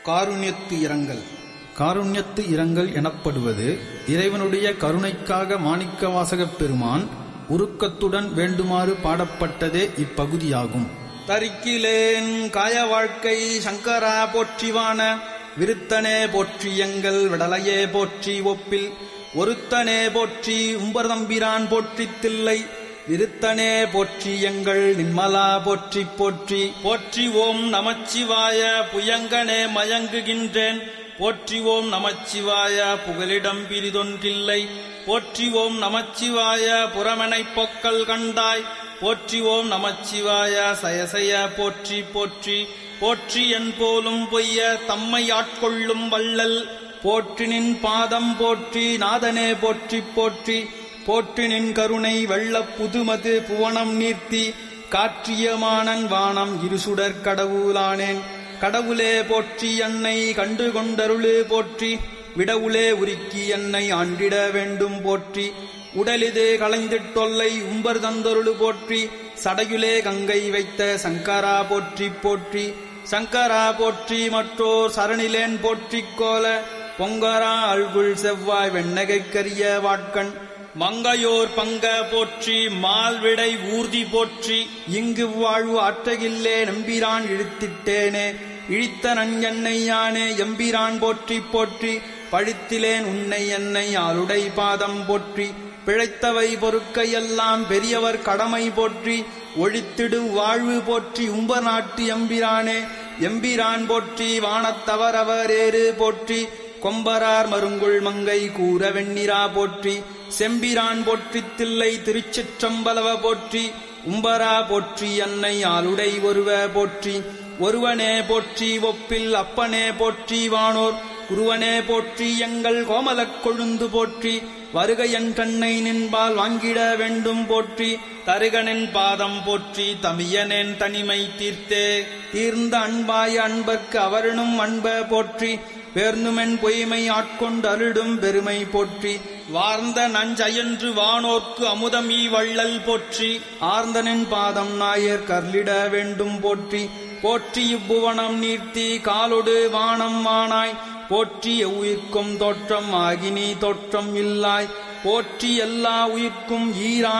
காருண்யத்து இரங்கல் காருண்யத்து இரங்கல் எனப்படுவது இறைவனுடைய கருணைக்காக மாணிக்கவாசகப் பெருமான் உருக்கத்துடன் வேண்டுமாறு பாடப்பட்டதே இப்பகுதியாகும் தரிக்கிலேன் காய வாழ்க்கை சங்கரா போற்றிவான விருத்தனே போற்றி எங்கள் விடலையே போற்றி ஒப்பில் ஒருத்தனே போற்றி உம்பர்தம்பிரான் போற்றித் தில்லை விருத்தனே போற்றி எங்கள் நின்மலா போற்றி போற்றி போற்றி ஓம் நமச்சிவாய புயங்கனே மயங்குகின்றேன் போற்றி ஓம் நமச்சிவாய புகலிடம் பிரிதொன்றில்லை போற்றி ஓம் நமச்சிவாய புறமனைப் பொக்கல் கண்டாய் போற்றி ஓம் நமச்சிவாய சயசய போற்றி போற்றி போற்றி என் போலும் பொய்ய தம்மை ஆட்கொள்ளும் வள்ளல் போற்றினின் பாதம் போற்றி நாதனே போற்றி போற்றி போற்றினின் கருணை வெள்ளப் புதுமது புவனம் நீர்த்தி காற்றியமானன் வானம் இருசுடர் கடவுளானேன் கடவுளே போற்றி என்னை கண்டு கொண்டருளு போற்றி விடவுளே உருக்கி என்னை ஆண்டிட வேண்டும் போற்றி உடலிது களைந்திட்டொல்லை உம்பர் தந்தொருளு போற்றி சடையுலே கங்கை வைத்த சங்கரா போற்றி போற்றி சங்கரா போற்றி மற்றோர் சரணிலேன் போற்றிக் கோல பொங்கரா அல்குள் செவ்வாய் வெண்ணகைக் கரிய வாட்கண் மங்கையோர் பங்க போற்றி மால்விடை ஊர்தி போற்றி இங்கு வாழ்வு ஆற்றகில்லே நம்பிரான் இழுத்திட்டேனே இழித்த நஞ்சென்னை யானே எம்பிரான் போற்றி போற்றி பழித்திலேன் உன்னை என்னை ஆளுடை பாதம் போற்றி பிழைத்தவை பொறுக்கையெல்லாம் பெரியவர் கடமை போற்றி ஒழித்திடு வாழ்வு போற்றி உம்ப நாட்டு எம்பிரானே எம்பிரான் போற்றி வானத்தவரவரேறு போற்றி கொம்பரார் மருங்குள் மங்கை கூற வெண்ணிரா போற்றி செம்பிரான் போற்றி தில்லை திருச்சிற்றம்பலவ போற்றி உம்பரா போற்றி அன்னை ஆளுடை ஒருவ போற்றி ஒருவனே போற்றி ஒப்பில் அப்பனே போற்றி வானோர் குருவனே போற்றி எங்கள் கோமலக் கொழுந்து போற்றி வருகையன் கண்ணை நின்பால் வாங்கிட வேண்டும் போற்றி தருகனின் பாதம் போற்றி தமியனேன் தனிமை தீர்த்தே தீர்ந்த அன்பாய அன்பர்க்கு அவரினும் அன்ப போற்றி பேர்ந்துமென் பொய்மை ஆட்கொண்டு அருடும் பெருமை போற்றி வார்ந்த நஞ்சயன்று வானோர்க்கு அமுதம் ஈ வள்ளல் போற்றி ஆர்ந்தனின் பாதம் நாயர் கர்லிட வேண்டும் போற்றி போற்றி இப்புவனம் நீர்த்தி காலொடு வானம் மானாய் போற்றி உயிர்க்கும் தோற்றம் ஆகினி தோற்றம் இல்லாய் போற்றி எல்லா உயிர்க்கும் ஈரா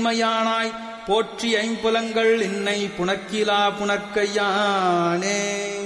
ஈரின்மையானாய் போற்றி ஐம்புலங்கள் இன்னை புனக்கிலா புனக்கையானே